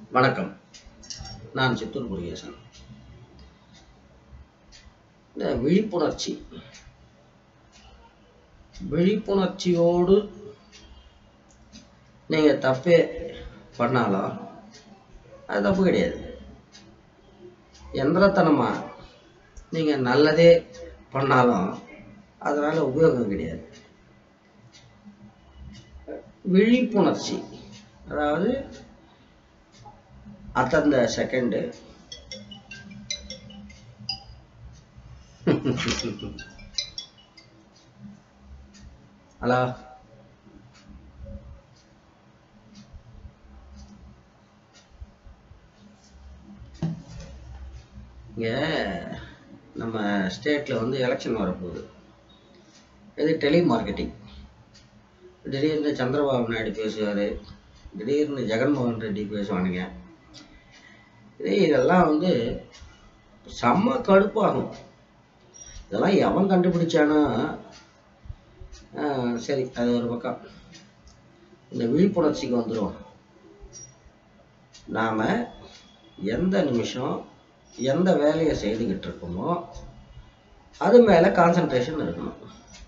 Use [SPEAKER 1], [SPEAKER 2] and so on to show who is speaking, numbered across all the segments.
[SPEAKER 1] வணக்கம் நான் சித்தூர் முருகேசன் இந்த விழிப்புணர்ச்சி விழிப்புணர்ச்சியோடு நீங்கள் தப்பே பண்ணாலும் அது தப்பு கிடையாது எந்திரத்தனமா நீங்கள் நல்லதே பண்ணாலும் அதனால் உபயோகம் கிடையாது விழிப்புணர்ச்சி அதாவது அந்தந்த செகண்டு ஹலோ இங்கே நம்ம ஸ்டேட்டில் வந்து எலெக்ஷன் வரப்போகுது இது டெலி மார்க்கெட்டிங் திடீர்னு சந்திரபாபு நாயுடு பேசுவார் திடீர்னு ஜெகன்மோகன் ரெட்டி பேசுவானுங்க இது இதெல்லாம் வந்து செம்ம கடுப்பாகும் இதெல்லாம் எவன் கண்டுபிடிச்சானா ஆஹ் சரி அது ஒரு பக்கம் இந்த விழிப்புணர்ச்சிக்கு வந்துடும் நாம் எந்த நிமிஷம் எந்த வேலையை செய்துக்கிட்டு இருக்கோமோ அது மேலே கான்சன்ட்ரேஷன் இருக்கணும்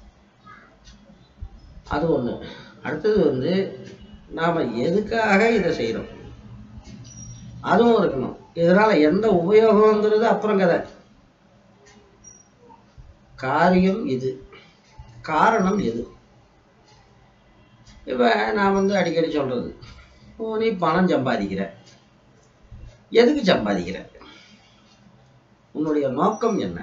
[SPEAKER 1] அது ஒன்று அடுத்தது வந்து நாம் எதுக்காக இதை செய்கிறோம் அதுவும் இருக்கணும் இதனால் எந்த உபயோகங்கிறது அப்புறம் கதை காரியம் இது காரணம் எது இப்போ நான் வந்து அடிக்கடி சொல்கிறது ஓ நீ பணம் சம்பாதிக்கிற எதுக்கு சம்பாதிக்கிற உன்னுடைய நோக்கம் என்ன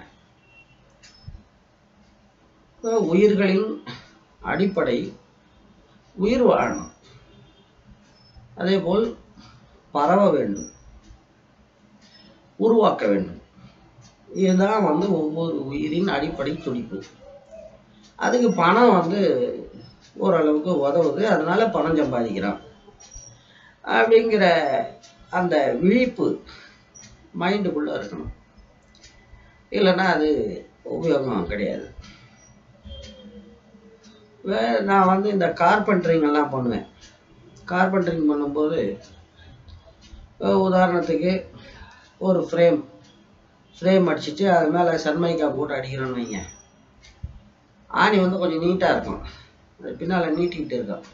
[SPEAKER 1] இப்போ உயிர்களின் அடிப்படை உயிர் வாழணும் அதே போல் பரவ வேண்டும் உருவாக்க வேண்டும் இதுதான் வந்து ஒவ்வொரு உயிரின் அடிப்படை துடிப்பு அதுக்கு பணம் வந்து ஓரளவுக்கு உதவுது அதனால பணம் சம்பாதிக்கிறான் அப்படிங்கிற அந்த விழிப்பு மைண்டுக்குள்ளே இருக்கணும் இல்லைன்னா அது உபயோகம் கிடையாது வே நான் வந்து இந்த கார்பெண்டரிங் எல்லாம் பண்ணுவேன் கார்பெண்டரிங் பண்ணும்போது அஹ் உதாரணத்துக்கு ஒரு ஃப்ரேம் ஃப்ரேம் அடிச்சுட்டு அது மேலே சன்மைக்கா போட்டு அடிக்கிறோன்னு வைங்க ஆணி வந்து கொஞ்சம் நீட்டாக இருக்கும் அது பின்னால் நீட்டிக்கிட்டு இருக்கும்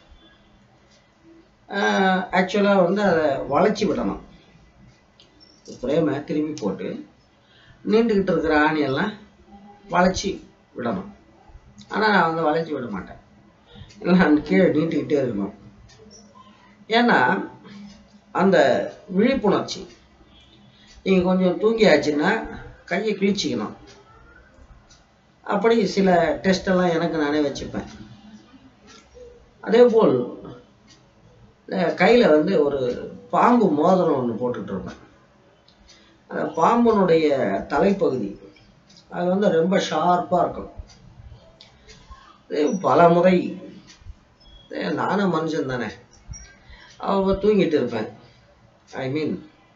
[SPEAKER 1] ஆக்சுவலாக வந்து அதை வளைச்சி விடணும் ஃப்ரேமை திரும்பி போட்டு நீண்டுக்கிட்டு இருக்கிற ஆணியெல்லாம் வளைச்சி விடணும் ஆனால் நான் வந்து வளைச்சி விட மாட்டேன் நான் கீழே நீட்டிக்கிட்டே இருக்கணும் ஏன்னா அந்த விழிப்புணர்ச்சி நீங்கள் கொஞ்சம் தூங்கியாச்சுன்னா கையை கிழிச்சிக்கணும் அப்படி சில டெஸ்டெல்லாம் எனக்கு நானே வச்சுப்பேன் அதே போல் கையில் வந்து ஒரு பாம்பு மோதிரம் ஒன்று போட்டுட்டு இருப்பேன் அந்த பாம்புனுடைய தலைப்பகுதி அது வந்து ரொம்ப ஷார்ப்பாக இருக்கும் இது பல முறை இது நானும் மனுஷன் தானே அவ தூங்கிட்டு இருப்பேன் ஐ மீன்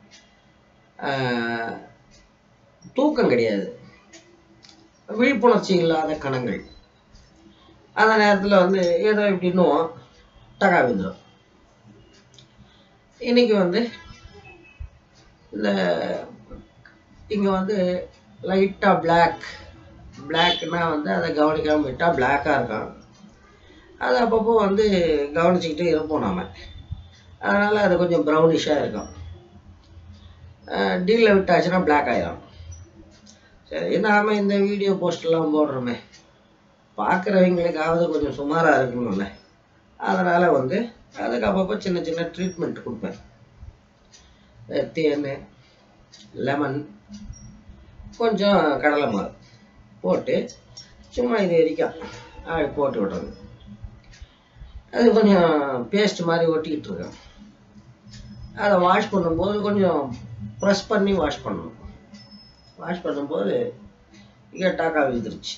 [SPEAKER 1] தூக்கம் கிடையாது விழிப்புணர்ச்சி இல்லாத கணங்கள் அந்த நேரத்தில் வந்து ஏதோ இப்படின்னும் டகா விந்துடும் இன்னைக்கு வந்து இந்த இங்கே வந்து லைட்டாக பிளாக் பிளாக்னா வந்து அதை கவனிக்காமல் விட்டால் பிளாக்காக இருக்கும் அது அப்பப்போ வந்து கவனிச்சுக்கிட்டே இருப்போம் நாம் அதனால் அது கொஞ்சம் ப்ரௌனிஷாக இருக்கும் டீலில் விட்டாச்சுன்னா பிளாக் ஆயிரும் சரி நாம் இந்த வீடியோ போஸ்டெல்லாம் போடுறோமே பார்க்குறவங்களுக்காவது கொஞ்சம் சுமாராக இருக்கணும்ல அதனால் வந்து அதுக்கு அப்பப்போ சின்ன சின்ன ட்ரீட்மெண்ட் கொடுப்பேன் தேன் லெமன் கொஞ்சம் கடலை மாவு போட்டு சும்மா இது வரைக்கும் அப்படி போட்டு விட்றது அது கொஞ்சம் பேஸ்ட் மாதிரி ஒட்டிக்கிட்டு இருக்கேன் அதை வாஷ் பண்ணும்போது கொஞ்சம் ப்ரெஸ் பண்ணி வாஷ் பண்ணணும் வாஷ் பண்ணும்போது இங்கே டாக்கா விழுந்துருச்சு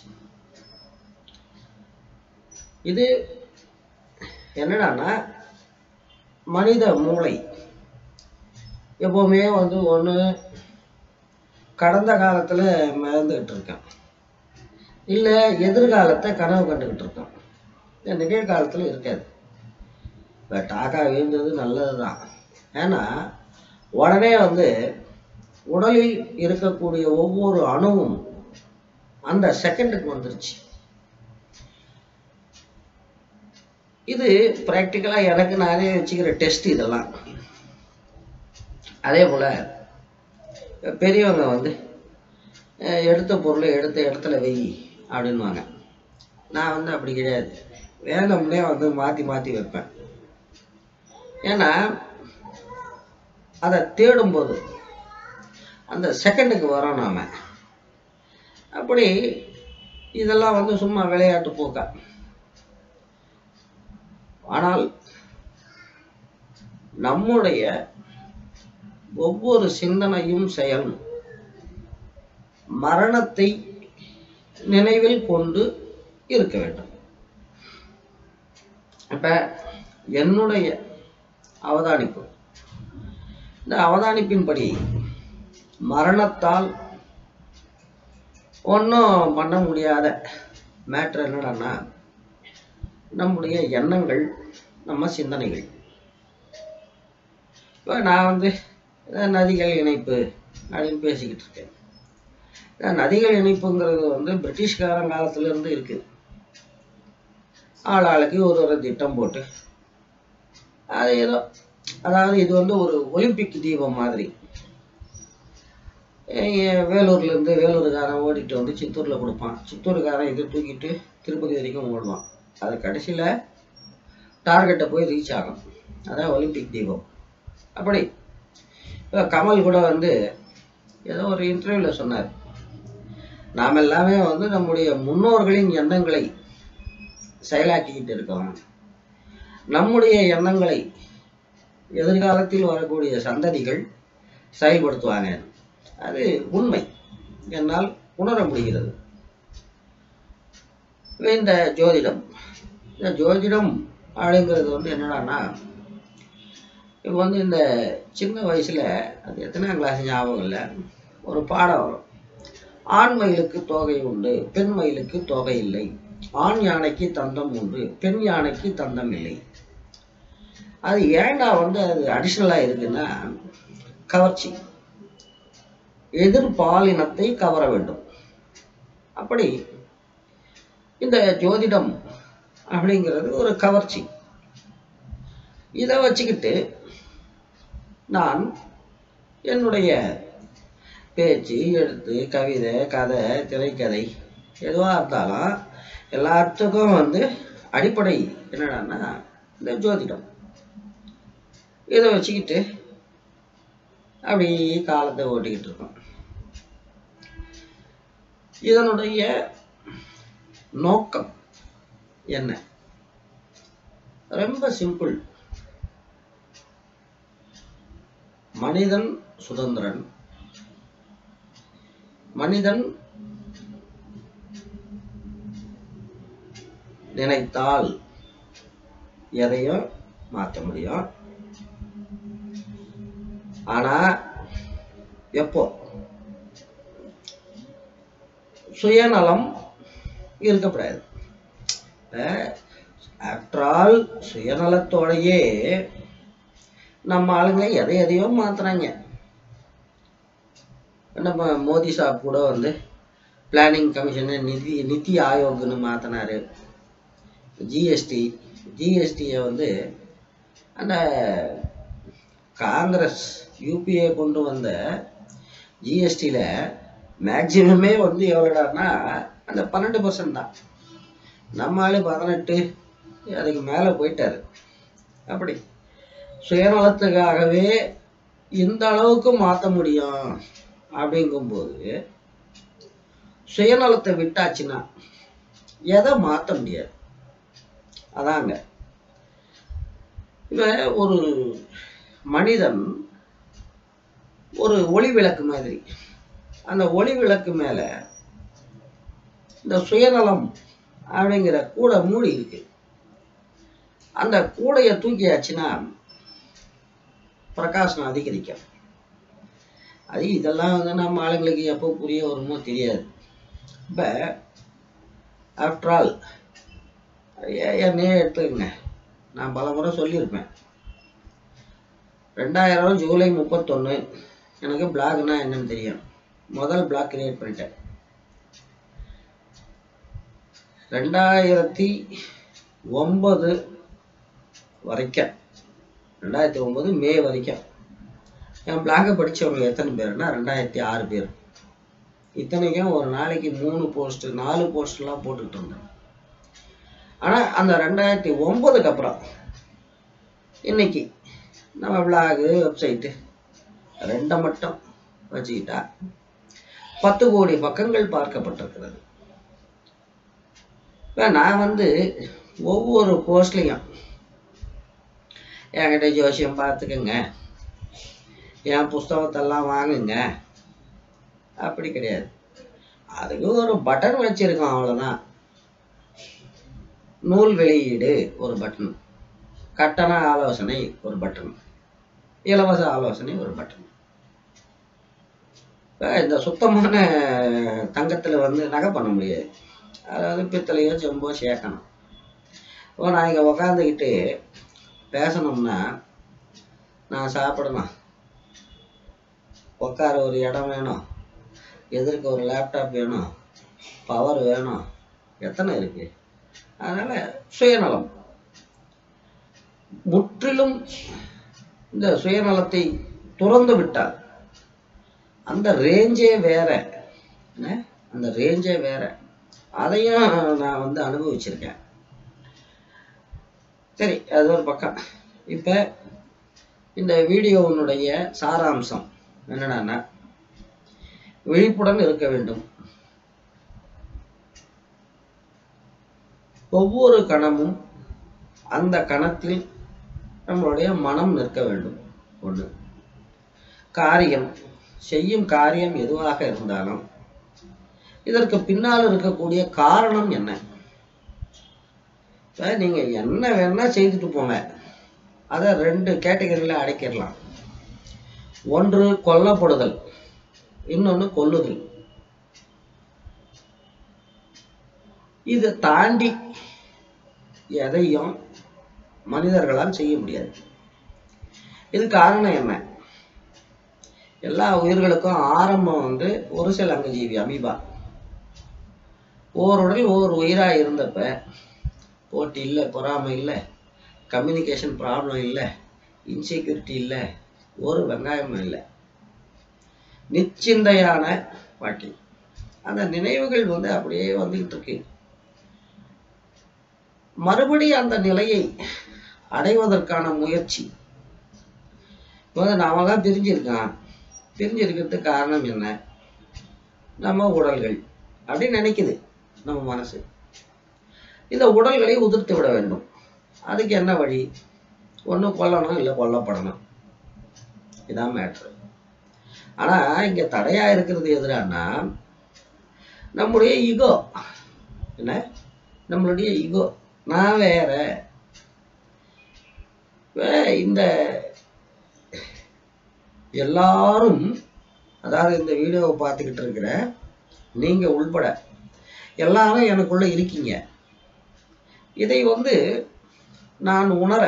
[SPEAKER 1] இது என்னடான்னா மனித மூளை எப்போவுமே வந்து ஒன்று கடந்த காலத்தில் மிதந்துக்கிட்டு இருக்கேன் இல்லை எதிர்காலத்தை கனவு கண்டுக்கிட்டு இருக்கோம் இந்த நிகழ்காலத்தில் இருக்காது இப்போ டாக்கா விழுந்தது நல்லது தான் ஏன்னா உடனே வந்து உடலில் இருக்கக்கூடிய ஒவ்வொரு அணுவும் அந்த செகண்டுக்கு வந்துருச்சு இது ப்ராக்டிக்கலா எனக்கு நானே வச்சுக்கிற டெஸ்ட் இதெல்லாம் அதே போல பெரியவங்க வந்து அஹ், எடுத்த பொருளை எடுத்த இடத்துல வை அப்படின்வாங்க நான் வந்து அப்படி கிடையாது வேணும்னே வந்து மாற்றி மாற்றி வைப்பேன் ஏன்னா அதை தேடும்போது அந்த செகண்டுக்கு வரோம் நாம அப்படி இதெல்லாம் வந்து சும்மா விளையாட்டு போக்கா ஆனால் நம்முடைய ஒவ்வொரு சிந்தனையும் செயலும் மரணத்தை நினைவில் கொண்டு இருக்க வேண்டும் இப்ப என்னுடைய அவதானிப்பு இந்த அவதானிப்பின்படி மரணத்தால் ஒன்றும் பண்ண முடியாத மேட்ரு என்னடான்னா நம்முடைய எண்ணங்கள் நம்ம சிந்தனைகள் இப்போ நான் வந்து அஹ், நதிகள் இணைப்பு அப்படின்னு பேசிக்கிட்டு இருக்கேன் இந்த நதிகள் இணைப்புங்கிறது வந்து பிரிட்டிஷ்காரன் காலத்துல இருந்து இருக்கு ஆள் ஆளுக்கு ஒரு ஒரு திட்டம் போட்டு அது ஏதோ அதாவது இது வந்து ஒரு ஒலிம்பிக் தீபம் மாதிரி அஹ் வேலூர்ல இருந்து வேலூருக்காரன் ஓடிட்டு வந்து சித்தூர்ல கொடுப்பான் சித்தூருக்காரன் இதை தூக்கிட்டு திருப்பதி வரைக்கும் ஓடுவான் அது கடைசியில டார்கெட்டை போய் ரீச் ஆகும் அதான் ஒலிம்பிக் தீபம் அப்படி இப்போ கமல் கூட வந்து ஏதோ ஒரு இன்டர்வியூல சொன்னார் நாம் எல்லாமே வந்து நம்முடைய முன்னோர்களின் எண்ணங்களை செயலாக்கிக்கிட்டு இருக்கோம் நம்முடைய எண்ணங்களை எதிர்காலத்தில் வரக்கூடிய சந்ததிகள் செயல்படுத்துவாங்க அது உண்மை என்னால் உணர முடிகிறது இப்ப இந்த ஜோதிடம் இந்த ஜோதிடம் அப்படிங்கிறது வந்து என்னடான்னா இப்போ வந்து இந்த சின்ன வயசுல அது எத்தனாம் கிளாஸ் ஞாபகம் இல்லை ஒரு பாடம் வரும் ஆண் மயிலுக்கு தொகை உண்டு பெண் மயிலுக்கு தொகை இல்லை ஆண் யானைக்கு தந்தம் உண்டு பெண் யானைக்கு தந்தம் இல்லை அது ஏன்டா வந்து அது அடிஷ்னலா இருக்குன்னா கவர்ச்சி எதிர்பாலினத்தை கவர வேண்டும் அப்படி இந்த ஜோதிடம் அப்படிங்கிறது ஒரு கவர்ச்சி இதை வச்சுக்கிட்டு நான் என்னுடைய பேச்சு எழுத்து கவிதை கதை திரைக்கதை எதுவாக இருந்தாலும் எல்லாத்துக்கும் வந்து அடிப்படை என்னடான்னா இந்த ஜோதிடம் இதை வச்சுக்கிட்டு அப்படி காலத்தை ஓட்டிக்கிட்டு இருக்கோம் இதனுடைய நோக்கம் என்ன ரொம்ப சிம்பிள் மனிதன் சுதந்திரன் மனிதன் நினைத்தால் எதையும் மாற்ற முடியும் ஆனா எப்போ சுயநலம் இருக்கப்படாது ஆஃப்டர் ஆல் சுயநலத்தோடையே நம்ம ஆளுங்க எதை எதையோ மாத்துறாங்க நம்ம மோடி சாப் கூட வந்து பிளானிங் கமிஷனை நிதி நிதி ஆயோக்னு மாத்தினாரு ஜிஎஸ்டி ஜிஎஸ்டியை வந்து அந்த காங்கிரஸ் யூபிஏ கொண்டு வந்த ஜிஎஸ்டியில் மேக்சிமமே வந்து எவ்வளோடான்னா அந்த பன்னெண்டு பர்சன்ட் தான் நம்ம ஆளு பதினெட்டு அதுக்கு மேலே போயிட்டாரு அப்படி சுயநலத்துக்காகவே இந்த அளவுக்கு மாற்ற முடியும் அப்படிங்கும்போது சுயநலத்தை விட்டாச்சுன்னா எதை மாற்ற முடியாது அதாங்க இப்ப ஒரு மனிதன் ஒரு ஒளி விளக்கு மாதிரி அந்த ஒளி விளக்கு மேல இந்த சுயநலம் அப்படிங்கிற கூடை மூடி இருக்கு அந்த கூடையை தூக்கியாச்சுன்னா பிரகாசம் அதிகரிக்கும் அது இதெல்லாம் வந்து நம்ம ஆளுங்களுக்கு எப்போ புரிய வருமோ தெரியாது இப்போ ஆஃப்டர் ஆல் என்னையே எடுத்துக்கங்க நான் பல முறை சொல்லியிருப்பேன் ரெண்டாயிரம் ஜூலை முப்பத்தொன்று எனக்கு பிளாக்னா என்னன்னு தெரியும் முதல் பிளாக் கிரியேட் பண்ணிட்டேன் ரெண்டாயிரத்தி ஒன்பது வரைக்கும் ரெண்டாயிரத்தி ஒன்பது மே வரைக்கும் என் பிளாகை படித்தவங்க எத்தனை பேர்னா ரெண்டாயிரத்தி ஆறு பேர் இத்தனைக்கும் ஒரு நாளைக்கு மூணு போஸ்ட் நாலு போஸ்ட்லாம் போட்டுட்டு இருந்தேன் ஆனால் அந்த ரெண்டாயிரத்தி ஒன்பதுக்கு அப்புறம் இன்னைக்கு நம்ம பிளாகு வெப்சைட்டு ரெண்டை மட்டும் வச்சுக்கிட்டா பத்து கோடி பக்கங்கள் பார்க்கப்பட்டிருக்கிறது இப்ப நான் வந்து ஒவ்வொரு போஸ்ட்லையும் என்கிட்ட ஜோசியம் பார்த்துக்கங்க என் புஸ்தகத்தெல்லாம் வாங்குங்க அப்படி கிடையாது அதுக்கு ஒரு பட்டன் வச்சிருக்கோம் அவ்வளோதான் நூல் வெளியீடு ஒரு பட்டன் கட்டண ஆலோசனை ஒரு பட்டன் இலவச ஆலோசனை ஒரு பட்டன் இப்போ இந்த சுத்தமான தங்கத்தில் வந்து நகை பண்ண முடியாது அதாவது பித்தளையோ செம்போ சேர்க்கணும் இப்போ நான் இங்கே உக்காந்துக்கிட்டு பேசணும்னா நான் சாப்பிடணும் உட்கார ஒரு இடம் வேணும் எதிர்க்க ஒரு லேப்டாப் வேணும் பவர் வேணும் எத்தனை இருக்கு அதனால சுயநலம் முற்றிலும் இந்த சுயநலத்தை துறந்து விட்டால் அந்த ரேஞ்சே வேற என்ன? அந்த ரேஞ்சே வேற அதையும் நான் வந்து அனுபவிச்சிருக்கேன் சரி அது ஒரு பக்கம் இப்போ இந்த வீடியோவினுடைய சாராம்சம் என்னடான்னா விழிப்புடன் இருக்க வேண்டும் ஒவ்வொரு கணமும் அந்த கணத்தில் நம்மளுடைய மனம் நிற்க வேண்டும் ஒன்று காரியம் செய்யும் காரியம் எதுவாக இருந்தாலும் இதற்கு பின்னால் இருக்கக்கூடிய காரணம் என்ன இப்ப நீங்க என்ன வேணா செய்துட்டு போங்க அதை ரெண்டு கேட்டகரியில் அடைக்கிடலாம் ஒன்று கொல்லப்படுதல் இன்னொன்று கொல்லுதல் இதை தாண்டி எதையும் மனிதர்களால் செய்ய முடியாது இது காரணம் என்ன எல்லா உயிர்களுக்கும் ஆரம்பம் வந்து ஒரு சில அங்கஜீவி அமீபா ஓருடல் ஓர் உயிரா இருந்தப்ப போட்டி இல்லை பொறாமை இல்லை கம்யூனிகேஷன் ப்ராப்ளம் இல்லை இன்செக்யூரிட்டி இல்லை ஒரு வெங்காயமும் இல்லை நிச்சிந்தையான பாட்டி அந்த நினைவுகள் வந்து அப்படியே வந்துகிட்டு இருக்கு மறுபடியும் அந்த நிலையை அடைவதற்கான முயற்சி இப்போ வந்து நாம தான் பிரிஞ்சிருக்கான் பிரிஞ்சிருக்கிறதுக்கு காரணம் என்ன நம்ம உடல்கள் அப்படின்னு நினைக்குது நம்ம மனசு இந்த உடல்களை உதிர்த்து விட வேண்டும் அதுக்கு என்ன வழி ஒன்று கொல்லணும் இல்லை கொல்லப்படணும் இதான் மேட்ரு ஆனால் இங்கே தடையாக இருக்கிறது எதுடான்னா நம்முடைய ஈகோ என்ன நம்மளுடைய ஈகோ நான் வேற வே- இந்த எல்லாரும் அதாவது இந்த வீடியோவை பார்த்துக்கிட்டு இருக்கிற நீங்கள் உள்பட எல்லாரும் எனக்குள்ள இருக்கீங்க இதை வந்து நான் உணர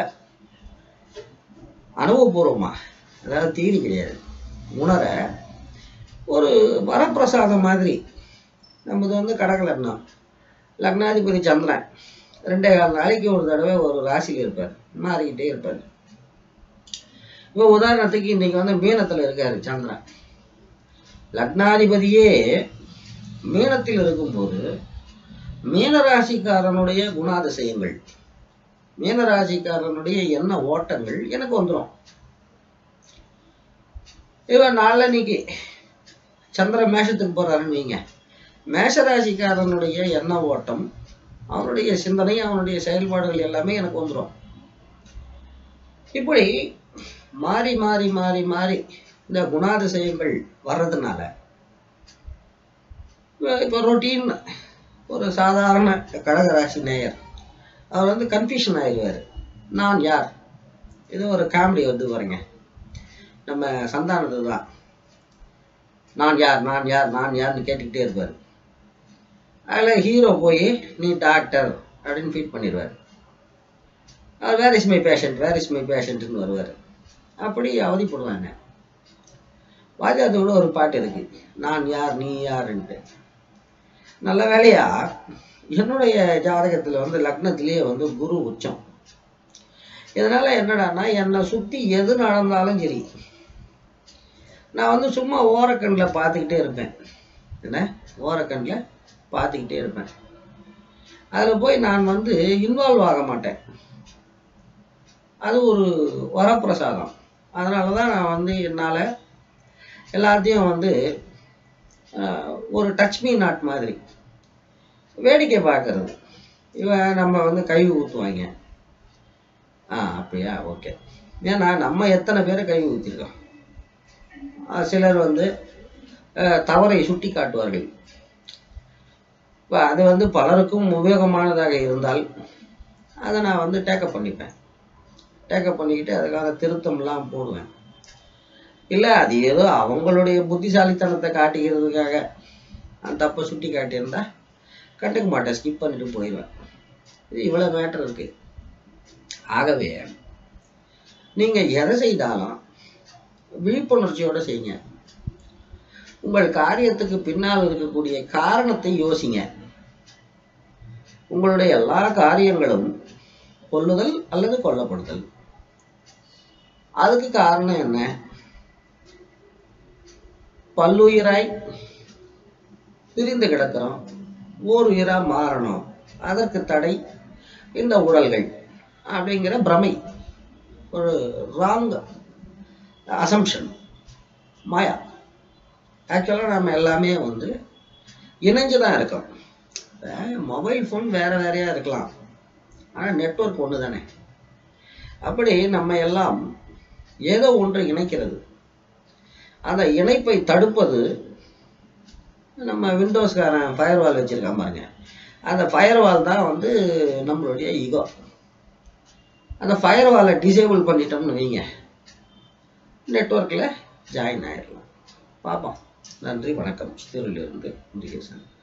[SPEAKER 1] அனுபவபூர்வமா அதாவது தீரி கிடையாது உணர ஒரு வரப்பிரசாதம் மாதிரி நமது வந்து கடகலக்னம் லக்னாதிபதி சந்திரன் ரெண்டே கால் நாளைக்கு ஒரு தடவை ஒரு ராசியில் இருப்பார் மாறிக்கிட்டே இருப்பார் இப்போ உதாரணத்துக்கு இன்னைக்கு வந்து மீனத்தில் இருக்காரு சந்திரன் லக்னாதிபதியே மீனத்தில் இருக்கும்போது மீனராசிக்காரனுடைய குணாதிசயங்கள் மீனராசிக்காரனுடைய எண்ண ஓட்டங்கள் எனக்கு வந்துடும் இவன் நாளன்னைக்கு சந்திர மேஷத்துக்கு போறாருன்னு வைங்க மேஷராசிக்காரனுடைய எண்ண ஓட்டம் அவனுடைய சிந்தனை அவனுடைய செயல்பாடுகள் எல்லாமே எனக்கு வந்துடும் இப்படி மாறி மாறி மாறி மாறி இந்த குணாதிசயங்கள் வர்றதுனால இப்ப- இப்போ ரொட்டீன் ஒரு சாதாரண கடகராசி நேயர் அவர் வந்து கன்ஃபியூஷன் ஆயிடுவார் நான் யார் இது ஒரு காமெடி வந்து பாருங்க நம்ம சந்தானது தான் நான் யார் நான் யார் நான் யார்னு கேட்டுக்கிட்டே இருப்பார் அதில் ஹீரோ போய் நீ டாக்டர் அப்படின்னு ஃபீட் பண்ணிடுவார் அவர் where is my patient where is my பேஷண்ட்னு வருவார் அப்படி அவதிப்படுவாங்க வாஜாத்தோட ஒரு பாட்டு இருக்கு நான் யார் நீ யாருன்ட்டு நல்ல வேலையா என்னுடைய ஜாதகத்தில் வந்து லக்னத்திலேயே வந்து குரு உச்சம் இதனால என்னடான்னா என்னை சுற்றி எது நடந்தாலும் சரி நான் வந்து சும்மா ஓரக்கண்ணில் பார்த்துக்கிட்டே இருப்பேன் என்ன ஓரக்கண்ணில் பார்த்துக்கிட்டே இருப்பேன் அதில் போய் நான் வந்து இன்வால்வ் ஆக மாட்டேன் அது ஒரு வரப்பிரசாதம் அதனால தான் நான் வந்து என்னால் எல்லாத்தையும் வந்து ஆஹ், ஒரு டச் மீ நாட் மாதிரி வேடிக்கை பார்க்கறது இவன் நம்ம வந்து கை ஊற்றுவாங்க ஆ அப்படியா ஓகே ஏன்னா நம்ம எத்தனை பேரை கை ஊற்றிருக்கோம் சிலர் வந்து ஆஹ், தவறை சுட்டி காட்டுவார்கள் இப்போ அது வந்து பலருக்கும் உபயோகமானதாக இருந்தால் அதை நான் வந்து டேக்கப் பண்ணிப்பேன் டேக்கப் பண்ணிக்கிட்டு அதுக்காக திருத்தம்லாம் போடுவேன் இல்லை அது ஏதோ அவங்களுடைய புத்திசாலித்தனத்தை காட்டிக்கிறதுக்காக அந்த தப்பை சுட்டி காட்டியிருந்தா கண்டுக்க மாட்டேன் ஸ்கிப் பண்ணிட்டு போயிடுவேன் இது இவ்வளோ மேட்டர் இருக்கு ஆகவே நீங்கள் எதை செய்தாலும் விழிப்புணர்ச்சியோட செய்யுங்க உங்கள் காரியத்துக்கு பின்னால் இருக்கக்கூடிய காரணத்தை யோசிங்க உங்களுடைய எல்லா காரியங்களும் கொல்லுதல் அல்லது கொல்லப்படுதல் அதுக்கு காரணம் என்ன பல்லுயிராய் பிரிந்து கிடக்கிறோம் ஓர் உயிரா மாறணும் அதற்கு தடை இந்த உடல்கள் அப்படிங்கிற பிரமை ஒரு ராங் அசம்ஷன் மாயா ஆக்சுவலாக நம்ம எல்லாமே வந்து இணைஞ்சு தான் இருக்கோம் மொபைல் ஃபோன் வேற வேறையா இருக்கலாம் ஆனால் நெட்வொர்க் ஒன்று தானே அப்படி நம்ம எல்லாம் ஏதோ ஒன்று இணைக்கிறது அந்த இணைப்பை தடுப்பது நம்ம விண்டோஸ்காரன் ஃபயர்வால் வச்சுருக்கான் பாருங்க அந்த ஃபயர்வால் தான் வந்து நம்மளுடைய ஈகோ அந்த ஃபயர்வாலை டிசேபிள் பண்ணிட்டோம்னு வைங்க நெட்வொர்க்கில் ஜாயின் ஆயிடலாம் பார்ப்போம் நன்றி வணக்கம் திருவிழிருந்து முருகேசன்